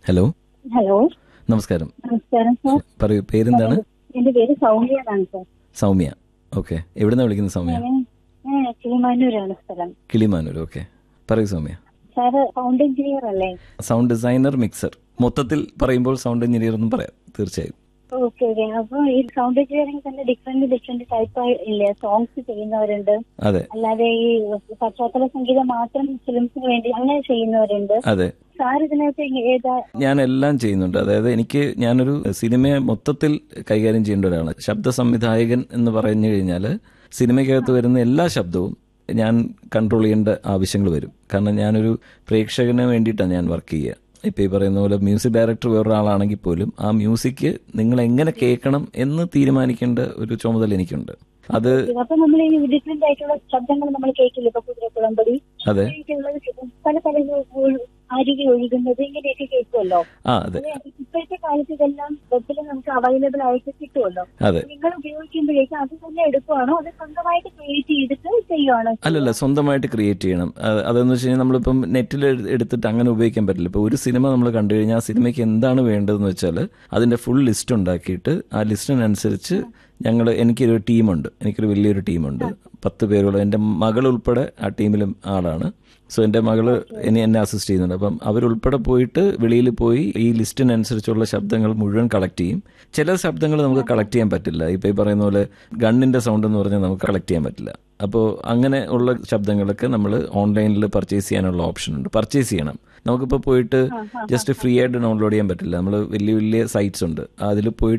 hello hello നമസ്കാരം നമസ്കാരം sir പറയൂ പേരെന്താണ് എന്റെ പേര് സൗമ്യ എന്നാണ് സാർ സൗമ്യ ഓക്കെ എവിടുന്നാ വിളിക്കുന്നത് സൗമ്യ ഞാൻ ഞാൻ കിളിമാനൂരാണ് സ്ഥലം കിളിമാനൂർ ഓക്കെ പറയൂ സൗമ്യ സാറ് സൗണ്ട് എഞ്ചിനീയർ അല്ലേ സൗണ്ട് ഡിസൈനർ മിക്സർ മൊത്തത്തിൽ പറയുമ്പോൾ സൗണ്ട് എഞ്ചിനീയർ എന്നും പറയാം തീർച്ചയായും ഓക്കെ ഓക്കെ അപ്പൊ ഈ സൗണ്ട് എഞ്ചിനീയറിംഗ് തന്നെ ഡിഫറെന്റ് ഡിഫറെന്റ് ടൈപ്പ് ഇല്ലേ സോങ്സ് ചെയ്യുന്നവരുണ്ട് അതെ അല്ലാതെ ഈ പശ്ചാത്തല സംഗീതം മാത്രം ഫിലിംസിന് വേണ്ടി അങ്ങനെ ചെയ്യുന്നവരുണ്ട് അതെ സാർ ഇതിനകത്ത് ഏതാ ഞാൻ എല്ലാം ചെയ്യുന്നുണ്ട് അതായത് എനിക്ക് ഞാനൊരു സിനിമയെ മൊത്തത്തിൽ കൈകാര്യം ചെയ്യേണ്ട ഒരാളാണ് ശബ്ദ സംവിധായകൻ എന്ന് പറഞ്ഞു കഴിഞ്ഞാൽ സിനിമയ്ക്കകത്ത് വരുന്ന എല്ലാ ശബ്ദവും ഞാൻ കൺട്രോൾ ചെയ്യേണ്ട ആവശ്യങ്ങൾ വരും കാരണം ഞാനൊരു പ്രേക്ഷകന് വേണ്ടിയിട്ടാണ് ഞാൻ വർക്ക് ചെയ്യുക ഇപ്പം ഈ പറയുന്ന പോലെ മ്യൂസിക് ഡയറക്ടർ വേറൊരാളാണെങ്കിൽ പോലും ആ മ്യൂസിക് നിങ്ങൾ എങ്ങനെ കേൾക്കണം എന്ന് തീരുമാനിക്കേണ്ട ഒരു ചുമതല എനിക്കുണ്ട് അത് അപ്പൊ നമ്മൾ ഈ ഡിഫറെന്റ് ആയിട്ടുള്ള ശബ്ദങ്ങൾ നമ്മൾ കേൾക്കില്ല ഇപ്പൊ കുതിരക്കുളമ്പടി അതെ അങ്ങനെയൊക്കെയുള്ളത് പല പല അരികെ ഒഴുകുന്നത് ഇങ്ങനെയൊക്കെ കേൾക്കുമല്ലോ ആ അതെ അത് ഇപ്പോഴത്തെ കാലത്ത് ഇതെല്ലാം വെബിൽ നമുക്ക് അവൈലബിൾ ആയിട്ട് കിട്ടുമല്ലോ അതെ നിങ്ങൾ ഉപയോഗിക്കുമ്പോഴേക്കും അത് തന്നെ എടുക്കുവാണോ അത് സ്വന്തമായിട്ട് ക്രിയേറ്റ് ചെയ്തിട്ട് ചെയ്യുവാണോ അല്ലല്ല സ്വന്തമായിട്ട് ക്രിയേറ്റ് ചെയ്യണം അത് അതെന്ന് വെച്ച് കഴിഞ്ഞാൽ നമ്മളിപ്പം നെറ്റിൽ എടുത്തിട്ട് അങ്ങനെ ഉപയോഗിക്കാൻ പറ്റില്ല ഇപ്പോൾ ഒരു സിനിമ നമ്മൾ കണ്ടു കഴിഞ്ഞാൽ ആ സിനിമയ്ക്ക് എന്താണ് വേണ്ടതെന്ന് വെച്ചാൽ അതിന്റെ ഫുൾ ലിസ്റ്റ് ഉണ്ടാക്കിയിട്ട് ആ ലിസ്റ്റിനനുസരിച്ച് ഞങ്ങൾ എനിക്കൊരു ടീമുണ്ട് എനിക്കൊരു വലിയൊരു ടീമുണ്ട് പത്ത് പേരുള്ള എൻ്റെ മകൾ ഉൾപ്പെടെ ആ ടീമിലും ആളാണ് സോ എൻ്റെ മകള് ഇനി എന്നെ അസിസ്റ്റ് ചെയ്യുന്നുണ്ട് അപ്പം അവരുൾപ്പെടെ പോയിട്ട് വെളിയിൽ പോയി ഈ ലിസ്റ്റിനനുസരിച്ചുള്ള ശബ്ദങ്ങൾ മുഴുവൻ കളക്ട് ചെയ്യും ചില ശബ്ദങ്ങൾ നമുക്ക് കളക്ട് ചെയ്യാൻ പറ്റില്ല ഇപ്പം ഈ പറയുന്ന പോലെ ഗണ്ണിൻ്റെ സൗണ്ട് എന്ന് പറഞ്ഞാൽ നമുക്ക് കളക്ട് ചെയ്യാൻ പറ്റില്ല അപ്പോൾ അങ്ങനെ ഉള്ള ശബ്ദങ്ങളൊക്കെ നമ്മൾ ഓൺലൈനിൽ പർച്ചേസ് ചെയ്യാനുള്ള ഓപ്ഷൻ ഉണ്ട് പർച്ചേസ് ചെയ്യണം നമുക്കിപ്പോൾ പോയിട്ട് ജസ്റ്റ് ഫ്രീ ആയിട്ട് ഡൗൺലോഡ് ചെയ്യാൻ പറ്റില്ല നമ്മൾ വലിയ വലിയ സൈറ്റ്സ് ഉണ്ട് അതിൽ പോയിട്ട്